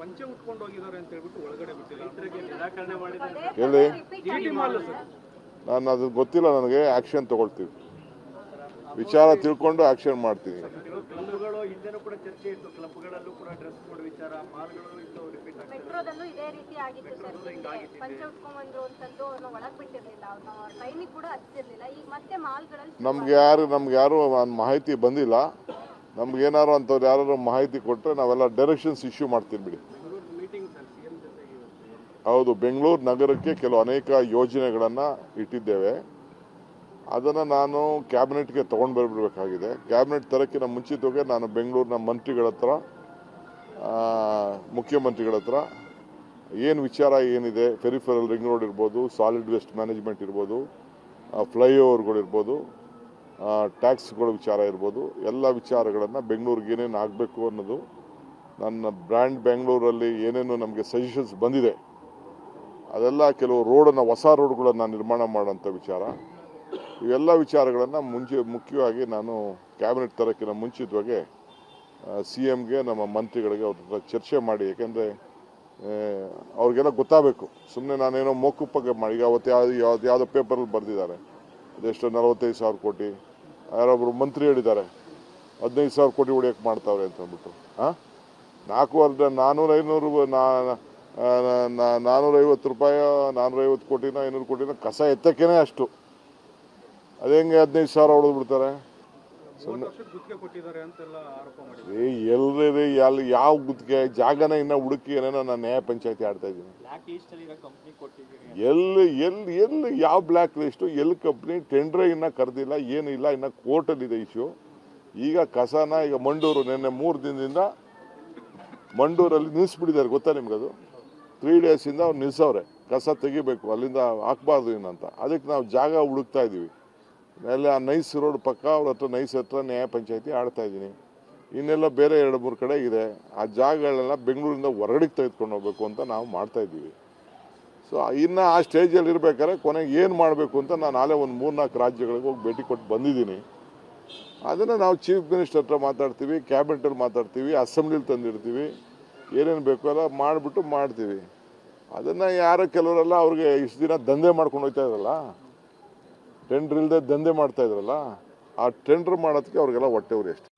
ಪಂಚೆ ಉಟ್ಕೊಂಡು ಹೋಗಿದ್ದಾರೆ ಅಂತ ಹೇಳ್ಬಿಟ್ಟು ಒಳಗಡೆ ಬಿಟ್ಟಿಲ್ಲ ನಿರಾಕರಣೆ ಎಲ್ಲಿ ಜಿಟಿ ಮಾಲ್ ಸರ್ ನಾನು ಅದು ಗೊತ್ತಿಲ್ಲ ನನಗೆ ಆ್ಯಕ್ಷನ್ ತಗೊಳ್ತೀವಿ ವಿಚಾರ ತಿಳ್ಕೊಂಡು ಆ್ಯಕ್ಷನ್ ಮಾಡ್ತೀನಿ ಕ್ಲಬ್ಗಳು ಹಿಂದೆನೂ ಕೂಡ ಚರ್ಚೆ ಇತ್ತು ಕ್ಲಬ್ಗಳಲ್ಲೂ ಕೂಡ ಡ್ರೆಸ್ ಕೋಡ್ ವಿಚಾರ ಮಾಲ್ಗಳು ಇತ್ತು ರಿಪೀಟ್ ಆಗ್ತದೆ ಮೆಟ್ರೋದಲ್ಲೂ ಇದೇ ರೀತಿ ಆಗಿತ್ತು ಸರ್ ಹಿಂದೆ ಪಂಚ ಉಟ್ಕೊಂಡ್ಬಂದ್ರು ಅಂತಂದು ಅವ್ರನ್ನ ಒಳಗ್ ಬಿಟ್ಟಿರ್ಲಿಲ್ಲ ಅವ್ರನ್ನ ಟೈಮಿಗೆ ಕೂಡ ಹಚ್ಚಿರ್ಲಿಲ್ಲ ಈಗ ಮತ್ತೆ ಮಾಲ್ಗಳಲ್ಲಿ ನಮ್ಗೆ ಯಾರು ನಮ್ಗೆ ಯಾರು ಅನ್- ಮಾಹಿತಿ ಬಂದಿಲ್ಲ ನಮ್ಗೆ ಏನಾರು ಅಂಥವ್ರು ಯಾರು ಮಾಹಿತಿ ಕೊಟ್ಟರೆ ನಾವೆಲ್ಲ ಡೈರೆಕ್ಷನ್ಸ್ ಇಶ್ಯೂ ಮಾಡ್ತೀವಿ ಬಿಡಿ ಮೀಟಿಂಗ್ ಸರ್ ಸಿಎಂ ಜೊತೆಗೆ ಇವತ್ತು ಹೌದು ಬೆಂಗಳೂರು ನಗರಕ್ಕೆ ಕೆಲವು ಅನೇಕ ಯೋಜನೆಗಳನ್ನು ಇಟ್ಟಿದ್ದೇವೆ ಅದನ್ನು ನಾನು ಕ್ಯಾಬಿನೆಟ್ಗೆ ತೊಗೊಂಡು ಬರಬೇಕಾಗಿದೆ ಕ್ಯಾಬಿನೆಟ್ ತರಕ್ಕಿಂತ ಮುಂಚಿತವಾಗಿ ನಾನು ಬೆಂಗಳೂರಿನ ಮಂತ್ರಿಗಳ ಹತ್ರ ಆ, ಮುಖ್ಯಮಂತ್ರಿಗಳ ಹತ್ರ ಏನು ವಿಚಾರ ಏನಿದೆ ಫೆರಿಫೆರಲ್ ರಿಂಗ್ ರೋಡ್ ಇರ್ಬೋದು ಸಾಲಿಡ್ ವೇಸ್ಟ್ ಮ್ಯಾನೇಜ್ಮೆಂಟ್ ಇರ್ಬೋದು ಫ್ಲೈಓವರ್ಗಳಿರ್ಬೋದು ಟ್ಯಾಕ್ಸ್ಗಳ ವಿಚಾರ ಇರ್ಬೋದು ಎಲ್ಲ ವಿಚಾರಗಳನ್ನು ಬೆಂಗಳೂರಿಗೆ ಏನೇನು ಆಗಬೇಕು ಅನ್ನೋದು ನನ್ನ ಬ್ರ್ಯಾಂಡ್ ಬೆಂಗಳೂರಲ್ಲಿ ಏನೇನು ನಮಗೆ ಸಜೆಷನ್ಸ್ ಬಂದಿದೆ ಅದೆಲ್ಲ ಕೆಲವು ರೋಡನ್ನು ಹೊಸ ರೋಡ್ಗಳನ್ನು ನಿರ್ಮಾಣ ಮಾಡೋಂಥ ವಿಚಾರ ಇವೆಲ್ಲ ವಿಚಾರಗಳನ್ನು ಮುಂಚೆ ಮುಖ್ಯವಾಗಿ ನಾನು ಕ್ಯಾಬಿನೆಟ್ ತರಕ್ಕಿಂತ ಮುಂಚಿತವಾಗಿ ಸಿ ಎಮ್ಗೆ ನಮ್ಮ ಮಂತ್ರಿಗಳಿಗೆ ಅವ್ರ ಹತ್ರ ಚರ್ಚೆ ಮಾಡಿ ಯಾಕೆಂದರೆ ಅವ್ರಿಗೆಲ್ಲ ಗೊತ್ತಾಗಬೇಕು ಸುಮ್ಮನೆ ನಾನೇನೋ ಮೋಕುಪ್ಪಗೆ ಮಾಡಿ ಈಗ ಅವತ್ತು ಯಾವ್ದು ಯಾವ್ದು ಯಾವುದೋ ಪೇಪರಲ್ಲಿ ಬರೆದಿದ್ದಾರೆ ಅದೆಷ್ಟು ನಲವತ್ತೈದು ಸಾವಿರ ಕೋಟಿ ಯಾರೊಬ್ಬರು ಮಂತ್ರಿ ಹೇಳಿದ್ದಾರೆ ಹದಿನೈದು ಸಾವಿರ ಕೋಟಿ ಹೊಡಿಯೋಕೆ ಮಾಡ್ತಾವ್ರೆ ಅಂತ ಅಂದ್ಬಿಟ್ಟು ಹಾಂ ನಾಲ್ಕು ಅರ್ಧ ನಾನ್ನೂರ ಐನೂರು ನಾ- ನಾ- ನಾ- ನಾನ್ನೂರೈವತ್ತು ರೂಪಾಯಿ ನಾನ್ನೂರೈವತ್ತು ಕೋಟಿನ ಐನೂರು ಕೋಟಿನ ಕಸ ಎತ್ತಕ್ಕೇನೆ ಅಷ್ಟು ಅದು ಹೆಂಗೆ ಹದಿನೈದು ಸಾವಿರ ಹೊಡೆದು ಬಿಡ್ತಾರೆ ಮೂವತ್ತು ವರ್ಷದ ಗುತ್ತಿಗೆ ಕೊಟ್ಟಿದ್ದಾರೆ ಅಂತೆಲ್ಲ ಆರೋಪ ಮಾಡಿದ್ರು ಏ ಎಲ್ಲರೇ ಎಲ್ಲಿ ಯಾವ ಗುತ್ತಿಗೆ ಜಾಗನ ಇನ್ನ ಹುಡುಕಿ ಏನೇನೋ ನಾನು ನ್ಯಾಯ ಪಂಚಾಯತಿ ಆಡ್ತಾ ಇದ್ದೀನಿ ಬ್ಲ್ಯಾಕ್ ಲಿಸ್ಟ್ ಅಲ್ಲಿ ಇರೋ ಕಂಪ್ನಿ ಕೊಟ್ಟಿದ್ದೀರಿ ಎಲ್ಲಿ ಎಲ್ಲಿ ಎಲ್ಲಿ ಯಾವ ಬ್ಲ್ಯಾಕ್ ಲಿಸ್ಟು ಎಲ್ಲಿ ಕಂಪ್ನಿ ಟೆಂಡ್ರೇ ಇನ್ನೂ ಕರೆದಿಲ್ಲ ಏನು ಇಲ್ಲ ಇನ್ನು ಕೋರ್ಟಲ್ಲಿದೆ ಇಶ್ಯೂ ಈಗ ಕಸನ ಈಗ ಮಂಡೂರು ನಿನ್ನೆ ಮೂರು ದಿನದಿಂದ ಮಂಡೂರಲ್ಲಿ ನಿಲ್ಲಿಸ್ಬಿಟ್ಟಿದ್ದಾರೆ ಗೊತ್ತಾ ನಿಮ್ಗದು ತ್ರೀ ಡೇಸಿಂದ ಅವ್ರು ನಿಲ್ಸವ್ರೆ ಕಸ ತೆಗಿಬೇಕು ಅಲ್ಲಿಂದ ಹಾಕ್ಬಾರ್ದು ಇನ್ನಂತ ಅದಕ್ಕೆ ನಾವು ಜಾಗ ಹುಡುಕ್ತಾ ಇದ್ದೀವಿ ಮೇಲೆ ಆ ನೈಸ್ ರೋಡ್ ಪಕ್ಕ ಅವ್ರ ಹತ್ರ ನೈಸ್ ಹತ್ರ ನ್ಯಾಯ ಪಂಚಾಯತಿ ಆಡ್ತಾ ಇದ್ದೀನಿ ಇನ್ನೆಲ್ಲ ಬೇರೆ ಎರಡು ಮೂರು ಕಡೆ ಇದೆ ಆ ಜಾಗಗಳನ್ನೆಲ್ಲ ಬೆಂಗಳೂರಿಂದ ಹೊರಗಡೆಗೆ ತೆಗೆದುಕೊಂಡು ಹೋಗ್ಬೇಕು ಅಂತ ನಾವು ಮಾಡ್ತಾ ಇದ್ದೀವಿ ಸೊ ಇನ್ನು ಆ ಸ್ಟೇಜಲ್ಲಿ ಇರ್ಬೇಕಾದ್ರೆ ಕೊನೆಗೆ ಏನು ಮಾಡಬೇಕು ಅಂತ ನಾನು ನಾಳೆ ಒಂದು ಮೂರ್ನಾಲ್ಕು ರಾಜ್ಯಗಳಿಗೆ ಹೋಗಿ ಭೇಟಿ ಕೊಟ್ಟು ಬಂದಿದ್ದೀನಿ ಅದನ್ನು ನಾವು ಚೀಫ್ ಮಿನಿಸ್ಟರ್ ಹತ್ರ ಮಾತಾಡ್ತೀವಿ ಕ್ಯಾಬಿನೆಟಲ್ಲಿ ಮಾತಾಡ್ತೀವಿ ಅಸೆಂಬ್ಲಿಲಿ ತಂದಿರ್ತೀವಿ ಏನೇನು ಬೇಕೋ ಎಲ್ಲ ಮಾಡಿಬಿಟ್ಟು ಮಾಡ್ತೀವಿ ಅದನ್ನು ಯಾರೋ ಕೆಲವರೆಲ್ಲ ಅವ್ರಿಗೆ ಇಷ್ಟು ದಿನ ದಂಧೆ ಮಾಡ್ಕೊಂಡು ಹೋಗ್ತಾ ಇದ್ರಲ್ಲ ಟೆಂಡ್ರ್ ಇಲ್ಲದೆ ದಂಧೆ ಮಾಡ್ತಾ ಇದ್ರಲ್ಲ ಆ ಟೆಂಡ್ರ್ ಮಾಡೋದಕ್ಕೆ ಅವ್ರಿಗೆಲ್ಲ ಹೊಟ್ಟೆ ಉರಿ ಅಷ್ಟೇ